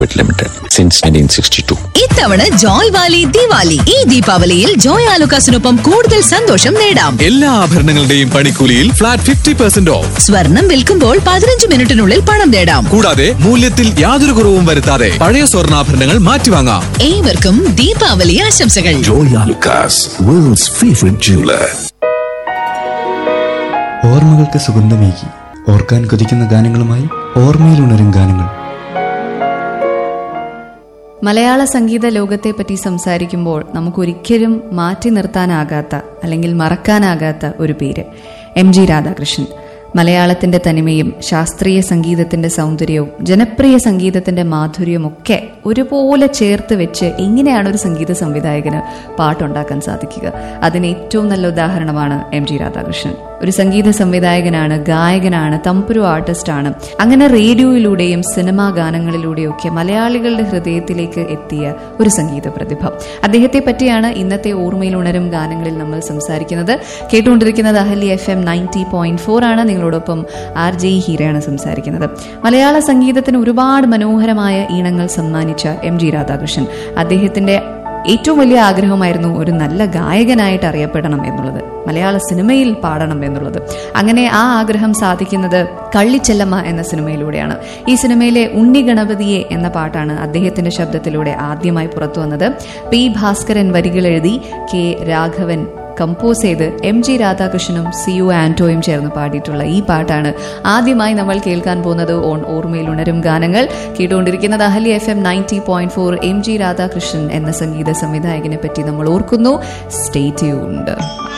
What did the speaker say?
Limited since 1962. ഇത്തവണ Joy Valley Diwali ഈ ദീപാവലിയിൽ ജോയ് ആലുക്കാസിനൊപ്പം കൂടുതൽ സന്തോഷം നേടാം എല്ലാ ആഭരണങ്ങളുടെയും പണിക്കൂലിയിൽ ഫ്ലാറ്റ് ഫിഫ്റ്റി പെർസെന്റ് ഓഫ് സ്വർണം വിൽക്കുമ്പോൾ പതിനഞ്ച് മിനിറ്റിനുള്ളിൽ പണം നേടാം കൂടാതെ മൂല്യത്തിൽ യാതൊരു കുറവും വരുത്താതെ പഴയ സ്വർണ്ണാഭരണങ്ങൾ മാറ്റിവാങ്ങാം ഏവർക്കും ദീപാവലി ആശംസകൾ Joy Alucas, world's favorite jeweler. ഓർമ്മകൾക്ക് സുഗന്ധമേകി ഓർക്കാൻ കൊതിക്കുന്ന ഗാനങ്ങളുമായി ഓർമ്മയിലുണരും ഗാനങ്ങൾ മലയാള സംഗീത ലോകത്തെപ്പറ്റി സംസാരിക്കുമ്പോൾ നമുക്കൊരിക്കലും മാറ്റി നിർത്താനാകാത്ത അല്ലെങ്കിൽ മറക്കാനാകാത്ത ഒരു പേര് എം ജി രാധാകൃഷ്ണൻ മലയാളത്തിന്റെ തനിമയും ശാസ്ത്രീയ സംഗീതത്തിന്റെ സൗന്ദര്യവും ജനപ്രിയ സംഗീതത്തിന്റെ മാധുര്യവും ഒക്കെ ഒരുപോലെ ചേർത്ത് വെച്ച് എങ്ങനെയാണ് ഒരു സംഗീത സംവിധായകന് പാട്ടുണ്ടാക്കാൻ സാധിക്കുക അതിന് ഏറ്റവും നല്ല ഉദാഹരണമാണ് എം ജി രാധാകൃഷ്ണൻ ഒരു സംഗീത സംവിധായകനാണ് ഗായകനാണ് തമ്പുരു ആർട്ടിസ്റ്റാണ് അങ്ങനെ റേഡിയോയിലൂടെയും സിനിമാ ഗാനങ്ങളിലൂടെയും ഒക്കെ മലയാളികളുടെ ഹൃദയത്തിലേക്ക് എത്തിയ ഒരു സംഗീത പ്രതിഭ അദ്ദേഹത്തെ പറ്റിയാണ് ഇന്നത്തെ ഓർമ്മയിൽ ഉണരും ഗാനങ്ങളിൽ നമ്മൾ സംസാരിക്കുന്നത് കേട്ടുകൊണ്ടിരിക്കുന്നത് Ahalya F M ninety point four ആണ് നിങ്ങളോടൊപ്പം ആർ ജെ ഹീരയാണ് സംസാരിക്കുന്നത് മലയാള സംഗീതത്തിന് ഒരുപാട് മനോഹരമായ ഈണങ്ങൾ സമ്മാനിച്ച എം ജി രാധാകൃഷ്ണൻ അദ്ദേഹത്തിന്റെ ഏറ്റവും വലിയ ആഗ്രഹമായിരുന്നു ഒരു നല്ല ഗായകനായിട്ട് അറിയപ്പെടണം എന്നുള്ളത് മലയാള സിനിമയിൽ പാടണം എന്നുള്ളത് അങ്ങനെ ആ ആഗ്രഹം സാധിക്കുന്നത് കള്ളിച്ചെല്ലമ്മ എന്ന സിനിമയിലൂടെയാണ് ഈ സിനിമയിലെ ഉണ്ണി ഗണപതിയെ എന്ന പാട്ടാണ് അദ്ദേഹത്തിന്റെ ശബ്ദത്തിലൂടെ ആദ്യമായി പുറത്തു വന്നത് പി ഭാസ്കരൻ വരികൾ എഴുതി കെ രാഘവൻ കമ്പോസ് ചെയ്ത് എം ജി രാധാകൃഷ്ണനും സി യു ആന്റോയും ചേർന്ന് പാടിയിട്ടുള്ള ഈ പാട്ടാണ് ആദ്യമായി നമ്മൾ കേൾക്കാൻ പോകുന്നത് ഓൺ ഓർമ്മയിൽ ഉണരും ഗാനങ്ങൾ കേട്ടുകൊണ്ടിരിക്കുന്നത് Ahalya F M ninety point four M G Radhakrishnan എന്ന സംഗീത സംവിധായകനെ പറ്റി നമ്മൾ ഓർക്കുന്നു സ്റ്റേ ട്യൂൺഡ്